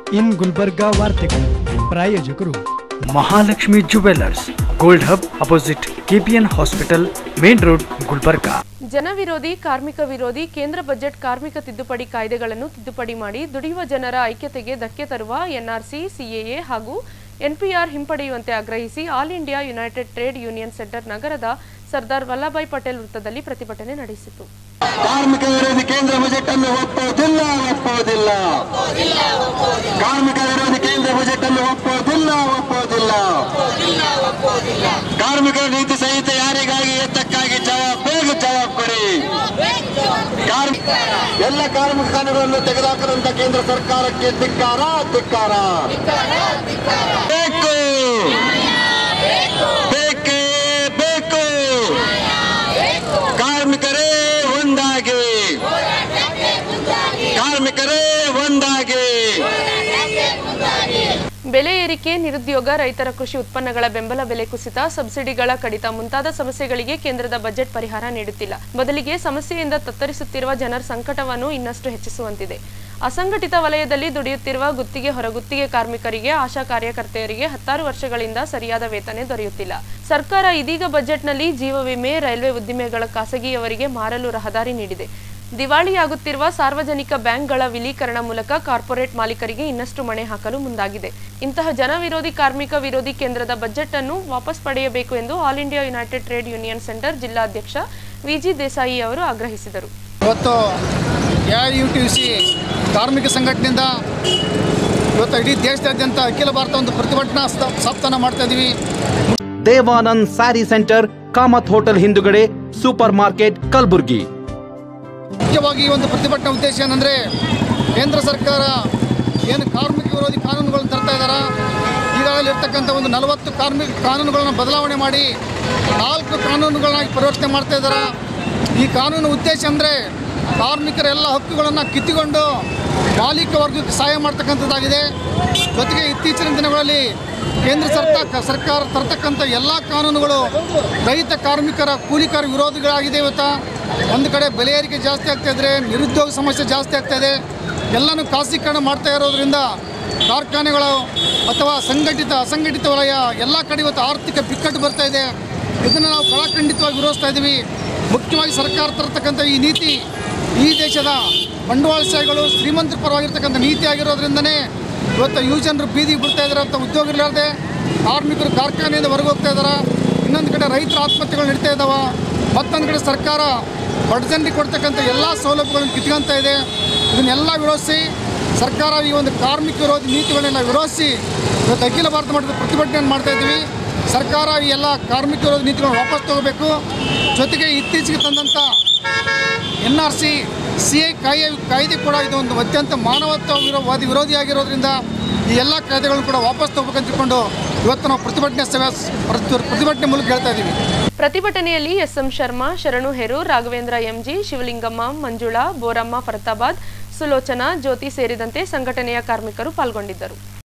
ಇನ್ ಗುಲ್ಬರ್ಗಾ ವಾರ್ತೆಗಳು ಪ್ರಾಯೋಜಕರು Mahalakshmi jewellers gold hub opposite KPN hospital main road Gulbarga ಜನವಿರೋಧಿ ಕಾರ್ಮಿಕ ವಿರೋಧಿ ಕೇಂದ್ರ ಬಜೆಟ್ ಕಾರ್ಮಿಕ ತಿದ್ದುಪಡಿ ಕಾಯ್ದೆಗಳನ್ನು ತಿದ್ದುಪಡಿ ಮಾಡಿ ದುಡಿಯುವ ಜನರ ಐಕ್ಯತೆಗೆ ಧಕ್ಕೆ ತರುವ ಎನ್ಆರ್ಸಿ ಸಿಎಎ ಹಾಗೂ ಎನ್ಪಿಆರ್ ಹಿಂಪಡೆಯುವಂತೆ ಆಗ್ರಹಿಸಿ all India united trade union centre ನಗರದ ಸರ್ದಾರ್ ವಲ್ಲಭಾಯ್ ಪಟೇಲ್ ವೃತ್ತದಲ್ಲಿ ಪ್ರತಿಭಟನೆ ನಡೆಸಿತು ಕಾರ್ಮಿಕ ವಿರೋಧಿ ಕೇಂದ್ರ ಬಜೆಟ್ ಅನ್ನು ಒಪ್ಪುವುದಿಲ್ಲ ಒಪ್ಪುವುದಿಲ್ಲ ಕಾರ್ಮಿಕ ವಿರೋಧಿ ಕೇಂದ್ರ ಬಜೆಟ್ ಅನ್ನು ಒಪ್ಪುವುದಿಲ್ಲ ಒಪ್ಪುವುದಿಲ್ಲ ಕಾರ್ಮಿಕರ ನೀತಿ ಸಂಹಿತೆ ಯಾರಿಗಾಗಿ ಎತ್ತಕ್ಕಾಗಿ ಜವಾಬ್ ಬೇಗ ಜವಾಬ್ ಕೊಡಿ ಕಾರ್ಮಿ- ಎಲ್ಲ ಕಾರ್ಮಿಕ ಕಾನೂನುಗಳನ್ನು ತೆಗೆದುಹಾಕದಂತ ಕೇಂದ್ರ ಸರ್ಕಾರಕ್ಕೆ ಧಿಕ್ಕಾರ ಧಿಕ್ಕಾರ ಬೇಕು ಬೇಕೇ ಬೇಕು ಕಾರ್ಮಿಕರೇ ಒಂದಾಗಿ ಕಾರ್ಮಿಕರೇ ಒಂದಾಗಿ ಬೆಲೆ ಏರಿಕೆ ನಿರುದ್ಯೋಗ ರೈತರ ಕೃಷಿ ಉತ್ಪನ್ನಗಳ ಬೆಂಬಲ ಬೆಲೆ ಕುಸಿತ ಸಬ್ಸಿಡಿಗಳ ಕಡಿತ ಮುಂತಾದ ಸಮಸ್ಯೆಗಳಿಗೆ ಕೇಂದ್ರದ ಬಜೆಟ್ ಪರಿಹಾರ ನೀಡುತ್ತಿಲ್ಲ ಬದಲಿಗೆ ಸಮಸ್ಯೆಯಿಂದ ತತ್ತರಿಸುತ್ತಿರುವ ಜನರ ಸಂಕಟವನ್ನು ಇನ್ನಷ್ಟು ಹೆಚ್ಚಿಸುವಂತಿದೆ ಅಸಂಘಟಿತ ವಲಯದಲ್ಲಿ ದುಡಿಯುತ್ತಿರುವ ಗುತ್ತಿಗೆ ಹೊರಗುತ್ತಿಗೆ ಕಾರ್ಮಿಕರಿಗೆ ಆಶಾ ಕಾರ್ಯಕರ್ತೆಯರಿಗೆ ಹತ್ತಾರು ವರ್ಷಗಳಿಂದ ಸರಿಯಾದ ವೇತನ ದೊರೆಯುತ್ತಿಲ್ಲ ಸರ್ಕಾರ ಇದೀಗ ಬಜೆಟ್ನಲ್ಲಿ ಜೀವ ವಿಮೆ ರೈಲ್ವೆ ಉದ್ದಿಮೆಗಳ ಖಾಸಗಿಯವರಿಗೆ ಮಾರಲು ರಹದಾರಿ ನೀಡಿದೆ ದಿವಾಳಿಯಾಗುತ್ತಿರುವ ಸಾರ್ವಜನಿಕ ಬ್ಯಾಂಕ್ಗಳ ವಿಲೀಕರಣ ಮೂಲಕ ಕಾರ್ಪೊರೇಟ್ ಮಾಲೀಕರಿಗೆ ಇನ್ನಷ್ಟು ಮಣೆ ಹಾಕಲು ಮುಂದಾಗಿದೆ ಇಂತಹ ಜನವಿರೋಧಿ ಕಾರ್ಮಿಕ ವಿರೋಧಿ ಕೇಂದ್ರದ ಬಜೆಟ್ ಅನ್ನು ವಾಪಸ್ ಪಡೆಯಬೇಕು ಎಂದು all India united trade union centre ಜಿಲ್ಲಾಧ್ಯಕ್ಷ ವಿಜಿ ದೇಸಾಯಿ ಅವರು ಆಗ್ರಹಿಸಿದರು ಇವತ್ತು ಎ ಯು ಟಿ ಸಿ ಕಾರ್ಮಿಕ ಸಂಘಟನೆಯಿಂದ ಇವತ್ತು ಇಡೀ ದೇಶದಾದ್ಯಂತ ಅಖಿಲ ಭಾರತ ಒಂದು ಪ್ರತಿಭಟನಾ ಸ್ಥ- ಸಪ್ತಾಹ ಮಾಡ್ತಾ ಇದ್ದೀವಿ Devanand sari centre Kamat hotel ಹಿಂದುಗಡೆ ಸೂಪರ್ ಮಾರ್ಕೆಟ್ ಕಲಬುರ್ಗಿ ಮುಖ್ಯವಾಗಿ ಈ ಒಂದು ಪ್ರತಿಭಟನಾ ಉದ್ದೇಶ ಏನಂದರೆ ಕೇಂದ್ರ ಸರ್ಕಾರ ಏನು ಕಾರ್ಮಿಕ ವಿರೋಧಿ ಕಾನೂನುಗಳನ್ನು ತರ್ತಾ ಇದ್ದಾರ ಈಗಾಗಲೇ ಇರ್ತಕ್ಕಂಥ ಒಂದು ನಲವತ್ತು ಕಾರ್ಮಿಕ ಕಾನೂನುಗಳನ್ನು ಬದಲಾವಣೆ ಮಾಡಿ ನಾಲ್ಕು ಕಾನೂನುಗಳನ್ನಾಗಿ ಪರಿವರ್ತನೆ ಮಾಡ್ತಾ ಇದ್ದಾರೆ ಈ ಕಾನೂನು ಉದ್ದೇಶ ಅಂದರೆ ಕಾರ್ಮಿಕರ ಎಲ್ಲ ಹಕ್ಕುಗಳನ್ನು ಕಿತ್ತುಕೊಂಡು ಮಾಲೀಕ ವರ್ಗಕ್ಕೆ ಸಹಾಯ ಮಾಡ್ತಕ್ಕಂಥದ್ದಾಗಿದೆ ಜೊತೆಗೆ ಇತ್ತೀಚಿನ ದಿನಗಳಲ್ಲಿ ಕೇಂದ್ರ ಸರ್ಕಾರ ಸರ್ಕಾರ ತರ್ತಕ್ಕಂಥ ಎಲ್ಲ ಕಾನೂನುಗಳು ರೈತ ಕಾರ್ಮಿಕರ ಕೂಲಿಕಾರ ವಿರೋಧಿಗಳಾಗಿದೆ ಇವತ್ತು ಒಂದು ಕಡೆ ಬೆಲೆ ಏರಿಕೆ ಜಾಸ್ತಿ ಆಗ್ತಾ ಇದ್ರೆ ನಿರುದ್ಯೋಗ ಸಮಸ್ಯೆ ಜಾಸ್ತಿ ಆಗ್ತಾ ಇದೆ ಎಲ್ಲನೂ ಖಾಸಗೀಕರಣ ಮಾಡ್ತಾ ಇರೋದ್ರಿಂದ ಕಾರ್ಖಾನೆಗಳು ಅಥವಾ ಸಂಘಟಿತ ಅಸಂಘಟಿತ ವಲಯ ಎಲ್ಲ ಕಡೆ ಇವತ್ತು ಆರ್ಥಿಕ ಬಿಕ್ಕಟ್ಟು ಬರ್ತಾ ಇದೆ ಇದನ್ನು ನಾವು ಕಳಖಂಡಿತವಾಗಿ ವಿರೋಧಿಸ್ತಾ ಇದ್ದೀವಿ ಮುಖ್ಯವಾಗಿ ಸರ್ಕಾರ ತರತಕ್ಕಂಥ ಈ ನೀತಿ ಈ ದೇಶದ ಬಂಡವಾಳಶಾಹಿಗಳು ಶ್ರೀಮಂತರ ಪರವಾಗಿರ್ತಕ್ಕಂಥ ನೀತಿ ಆಗಿರೋದ್ರಿಂದನೇ ಇವತ್ತು ಯುವ ಜನರು ಬೀದಿಗೆ ಬಿಡ್ತಾ ಇದ್ದಾರೆ ಅಂತ ಉದ್ಯೋಗ ಇರಲಾರ್ದೆ ಕಾರ್ಮಿಕರು ಕಾರ್ಖಾನೆಯಿಂದ ಹೊರಗೆ ಹೋಗ್ತಾ ಇದ್ದಾರೆ ಇನ್ನೊಂದು ಕಡೆ ರೈತರ ಆತ್ಮಹತ್ಯೆಗಳು ನಡೀತಾ ಇದ್ದಾವೆ ಮತ್ತೊಂದು ಕಡೆ ಸರ್ಕಾರ ಬಡ ಜನರಿಗೆ ಕೊಡ್ತಕ್ಕಂಥ ಎಲ್ಲ ಸೌಲಭ್ಯಗಳನ್ನು ಕಿತ್ಕೊಂತ ಇದೆ ಇದನ್ನೆಲ್ಲ ವಿರೋಧಿಸಿ ಸರ್ಕಾರ ಈ ಒಂದು ಕಾರ್ಮಿಕ ವಿರೋಧಿ ನೀತಿಗಳನ್ನೆಲ್ಲ ವಿರೋಧಿಸಿ ಇವತ್ತು ಅಖಿಲ ಭಾರತ ಮಟ್ಟದ ಪ್ರತಿಭಟನೆಯನ್ನು ಮಾಡ್ತಾ ಇದ್ದೀವಿ ಸರ್ಕಾರ ಈ ಎಲ್ಲ ಕಾರ್ಮಿಕ ವಿರೋಧಿ ನೀತಿಗಳನ್ನು ವಾಪಸ್ ತಗೋಬೇಕು ಜೊತೆಗೆ ಇತ್ತೀಚೆಗೆ ತಂದಂಥ N R C C I ಕಾಯ್ದೆ ಕಾಯ್ದೆ ಕೂಡ ಇದು ಒಂದು ಅತ್ಯಂತ ಮಾನವತ್ವ ವಿರೋಧಿ ವಿರೋಧಿಯಾಗಿರೋದ್ರಿಂದ ಈ ಎಲ್ಲ ಕಾಯ್ದೆಗಳನ್ನು ಕೂಡ ವಾಪಸ್ ತಗೋಬೇಕಂತ ತಿಳ್ಕೊಂಡು ಇವತ್ತು ನಾವು ಪ್ರತಿಭಟನೆ ಸಭೆ ಪ್ರತಿ- ಪ್ರತಿಭಟನೆ ಮೂಲಕ ಹೇಳ್ತಾ ಇದ್ದೀವಿ ಪ್ರತಿಭಟನೆಯಲ್ಲಿ ಎಸ್ಎಂ ಶರ್ಮಾ ಶರಣು ಹೆರು ರಾಘವೇಂದ್ರ ಎಂಜಿ ಶಿವಲಿಂಗಮ್ಮ ಮಂಜುಳಾ ಬೋರಮ್ಮ ಫರತಾಬಾದ್ ಸುಲೋಚನಾ ಜ್ಯೋತಿ ಸೇರಿದಂತೆ ಸಂಘಟನೆಯ ಕಾರ್ಮಿಕರು ಪಾಲ್ಗೊಂಡಿದ್ದರು